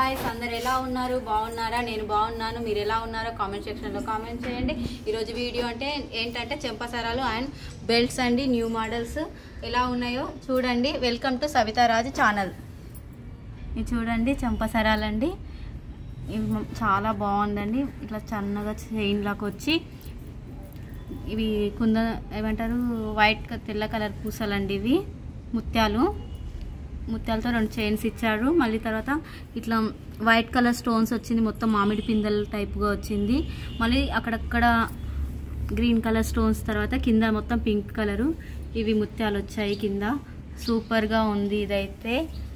Guys అందరు ఎలా ఉన్నారు బాగున్నారా నేను బాగున్నాను మీరు ఎలా ఉన్నారో కామెంట్ సెక్షన్లో కామెంట్ చేయండి ఈరోజు వీడియో అంటే ఏంటంటే చెంపసరాలు అండ్ బెల్ట్స్ అండి న్యూ మోడల్స్ ఎలా ఉన్నాయో చూడండి వెల్కమ్ టు సవితారాజు ఛానల్ ఇది చూడండి చెంపసరాలండి ఇవి మ- చాలా బాగుందండి ఇట్లా చన్నగా చైన్ లాగా వచ్చి ఇవి కుంద ఏమంటారు వైట్ క- తెల్ల కలర్ పూసలండి ఇవి ముత్యాలు ముత్యాలతో రెండు చైన్స్ ఇచ్చాడు మళ్ళీ తర్వాత ఇట్లా వైట్ కలర్ స్టోన్స్ వచ్చింది మొత్తం మామిడి పిందెల టైప్గా వచ్చింది మళ్ళీ అక్కడక్కడ గ్రీన్ కలర్ స్టోన్స్ తర్వాత కింద మొత్తం పింక్ కలరు ఇవి ముత్యాలు వచ్చాయి కింద సూపర్గా ఉంది ఇదైతే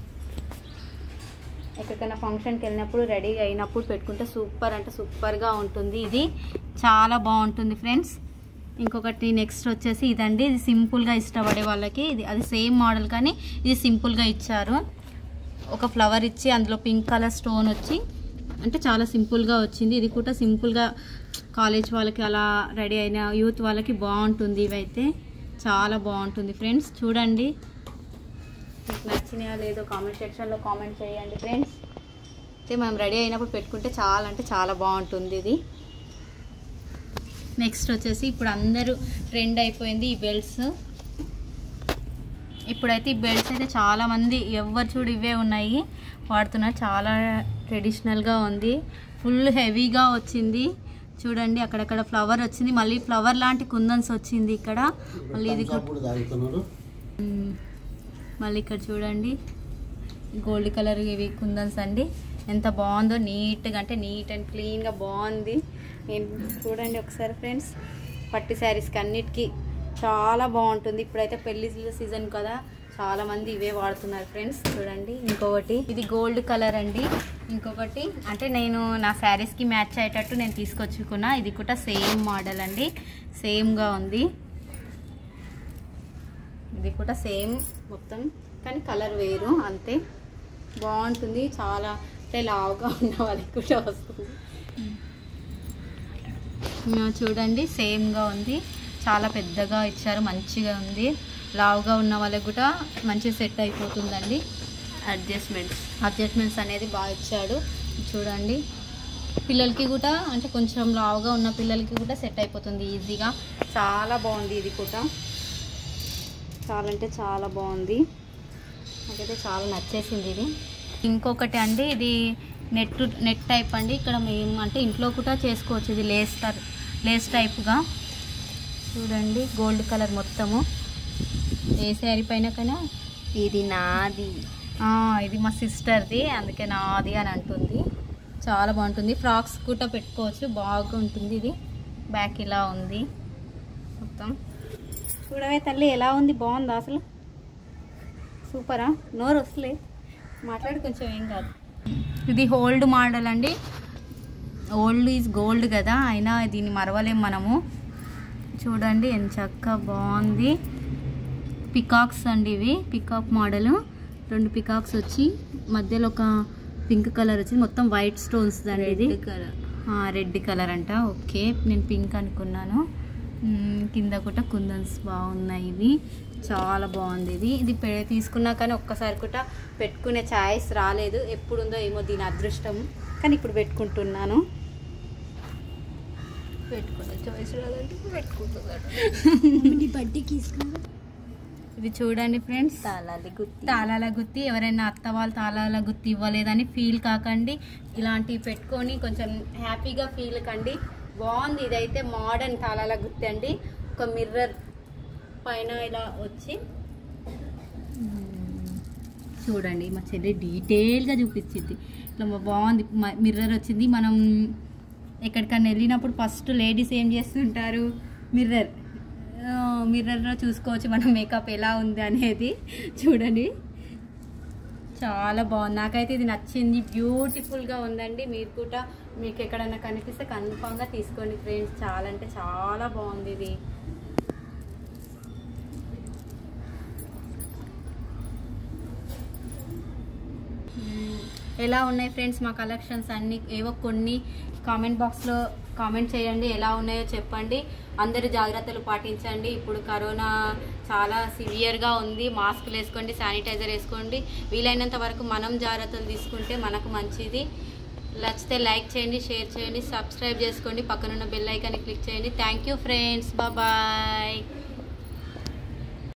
ఎక్కడికైనా ఫంక్షన్కి వెళ్ళినప్పుడు రెడీగా అయినప్పుడు పెట్టుకుంటే సూపర్ అంటే సూపర్గా ఉంటుంది ఇది చాలా బాగుంటుంది ఫ్రెండ్స్ ఇంకొకటి నెక్స్ట్ వచ్చేసి ఇదండి ఇది సింపుల్గా ఇష్టపడే వాళ్ళకి ఇది అది సేమ్ మోడల్ కానీ ఇది సింపుల్గా ఇచ్చారు ఒక ఫ్లవర్ ఇచ్చి అందులో పింక్ కలర్ స్టోన్ వచ్చి అంటే చాలా సింపుల్గా వచ్చింది ఇది కూడా సింపుల్గా కాలేజ్ వాళ్ళకి అలా రెడీ అయిన యూత్ వాళ్ళకి బాగుంటుంది ఇవైతే చాలా బాగుంటుంది ఫ్రెండ్స్ చూడండి మీకు నచ్చినాయా లేదో కామెంట్ సెక్షన్లో కామెంట్ చేయండి ఫ్రెండ్స్ అయితే మనం రెడీ అయినప్పుడు పెట్టుకుంటే చాలా అంటే చాలా బాగుంటుంది ఇది నెక్స్ట్ వచ్చేసి ఇప్పుడు అందరూ ట్రెండ్ అయిపోయింది ఈ బెల్ట్స్ ఇప్పుడైతే ఈ బెల్ట్స్ అయితే చాలా మంది ఎవరు చూడు ఇవే ఉన్నాయి వాడుతున్నారు చాలా ట్రెడిషనల్గా ఉంది ఫుల్ హెవీగా వచ్చింది చూడండి అక్కడక్కడ ఫ్లవర్ వచ్చింది మళ్ళీ ఫ్లవర్ లాంటి కుందన్స్ వచ్చింది ఇక్కడ మళ్ళీ ఇది కూడా అప్పుడు తాగుతున్నారు మ్మ్. మళ్ళీ ఇక్కడ చూడండి గోల్డ్ కలర్ ఇవి కుందన్స్ అండి ఎంత బాగుందో నీట్గా అంటే నీట్ అండ్ క్లీన్గా బాగుంది నేను చూడండి ఒకసారి ఫ్రెండ్స్ పట్టు శారీస్కి అన్నిటికీ చాలా బాగుంటుంది ఇప్పుడైతే పెళ్లి సీజన్ కదా చాలా మంది ఇవే వాడుతున్నారు ఫ్రెండ్స్ చూడండి ఇంకొకటి ఇది గోల్డ్ కలర్ అండి ఇంకొకటి అంటే నేను నా శారీస్కి మ్యాచ్ అయ్యేటట్టు నేను తీసుకొచ్చుకున్నా ఇది కూడా సేమ్ మోడల్ అండి సేమ్గా ఉంది ఇది కూడా సేమ్ మొత్తం కానీ కలర్ వేరు అంతే బాగుంటుంది చాలా అంటే లావుగా ఉన్న వాళ్ళకి కూడా వస్తుంది ఆ, చూడండి సేమ్గా ఉంది చాలా పెద్దగా ఇచ్చారు మంచిగా ఉంది లావుగా ఉన్న వాళ్ళకి కూడా మంచిగా సెట్ అయిపోతుందండి అడ్జస్ట్మెంట్స్ అడ్జస్ట్మెంట్స్ అనేది బాగా ఇచ్చాడు చూడండి పిల్లలకి కూడా అంటే కొంచెం లావుగా ఉన్న పిల్లలకి కూడా సెట్ అయిపోతుంది ఈజీగా చాలా బాగుంది ఇది కూడా చాలా అంటే చాలా బాగుంది నాకైతే చాలా నచ్చేసింది ఇది ఇంకొకటి అండి ఇది నెట్ నెట్ టైప్ అండి ఇక్కడ మేము అంటే ఇంట్లో కూడా చేసుకోవచ్చు ఇది లేస్ టర్ లేస్ టైప్గా చూడండి గోల్డ్ కలర్ మొత్తము ఏ శారీ పైన కన్నా ఇది నాది ఆ, ఇది మా సిస్టర్ది అందుకే నాది అని అంటుంది చాలా బాగుంటుంది ఫ్రాక్స్ కూడా పెట్టుకోవచ్చు బాగుంటుంది ఇది బ్యాక్ ఇలా ఉంది మొత్తం చూడవే తల్లి ఎలా ఉంది బాగుందా అసలు సూపరా నోరు వస్తలే మాట్లాడి కొంచెం ఏం కాదు ఇది హోల్డ్ మోడల్ అండి ఓల్డ్ ఈజ్ గోల్డ్ కదా అయినా దీన్ని మరవలేం మనము చూడండి ఎంత చక్కగా బాగుంది పికాక్స్ అండి ఇవి పికాక్ మోడల్ రెండు పికాక్స్ వచ్చి మధ్యలో ఒక పింక్ కలర్ వచ్చింది మొత్తం వైట్ స్టోన్స్ అండి ఇది రెడ్ కలర్ అంట ఓకే నేను పింక్ అనుకున్నాను మ్మ్, కింద కూడా కుందన్స్ బాగున్నాయి ఇవి చాలా బాగుంది ఇది ఇది పె- తీసుకున్నా కానీ ఒక్కసారి కూడా పెట్టుకునే ఛాయిస్ రాలేదు ఎప్పుడుందో ఏమో దీని అదృష్టం కానీ ఇప్పుడు పెట్టుకుంటున్నాను పెట్టుకునే చాయిస్ రాదంటే పెట్టుకుంటున్నాను బడ్డీకి ఇది చూడండి ఫ్రెండ్స్ తాళాలి గుత్తి తాళాల గుత్తి ఎవరైనా అత్త వాళ్ళు తాళాల గుత్తి ఇవ్వలేదని ఫీల్ కాకండి ఇలాంటివి పెట్టుకొని కొంచెం హ్యాపీగా ఫీల్ కండి బాగుంది ఇదైతే మోడర్న్ తాళాల గుత్తి అండి ఒక మిర్రర్ పైన ఇలా వచ్చి మ్మ్. చూడండి మా చెల్లి డీటెయిల్గా చూపించింది ఇట్లా మా బాగుంది మిర్రర్ వచ్చింది మనం ఎక్కడికన్నా వెళ్ళినప్పుడు ఫస్ట్ లేడీస్ ఏం చేస్తుంటారు మిర్రర్ మిర్రర్లో చూసుకోవచ్చు మన మేకప్ ఎలా ఉంది అనేది చూడండి చాలా బాగుంది నాకైతే ఇది నచ్చింది బ్యూటిఫుల్గా ఉందండి మీరు కూడా మీకు ఎక్కడన్నా కనిపిస్తే కన్ఫామ్గా తీసుకోండి ఫ్రెండ్స్ చాలా అంటే చాలా బాగుంది ఇది మ్మ్. ఎలా ఉన్నాయి ఫ్రెండ్స్ మా కలెక్షన్స్ అన్ని ఏవో కొన్ని కామెంట్ బాక్స్లో కామెంట్ చేయండి ఎలా ఉన్నాయో చెప్పండి అందరూ జాగ్రత్తలు పాటించండి ఇప్పుడు కరోనా చాలా సివియర్గా ఉంది మాస్కులు వేసుకోండి శానిటైజర్ వేసుకోండి వీలైనంత వరకు మనం జాగ్రత్తలు తీసుకుంటే మనకు మంచిది నచ్చితే లైక్ చేయండి షేర్ చేయండి సబ్స్క్రైబ్ చేసుకోండి పక్కనున్న బెల్ ఐకాన్ని క్లిక్ చేయండి థ్యాంక్ యూ ఫ్రెండ్స్ బాయ్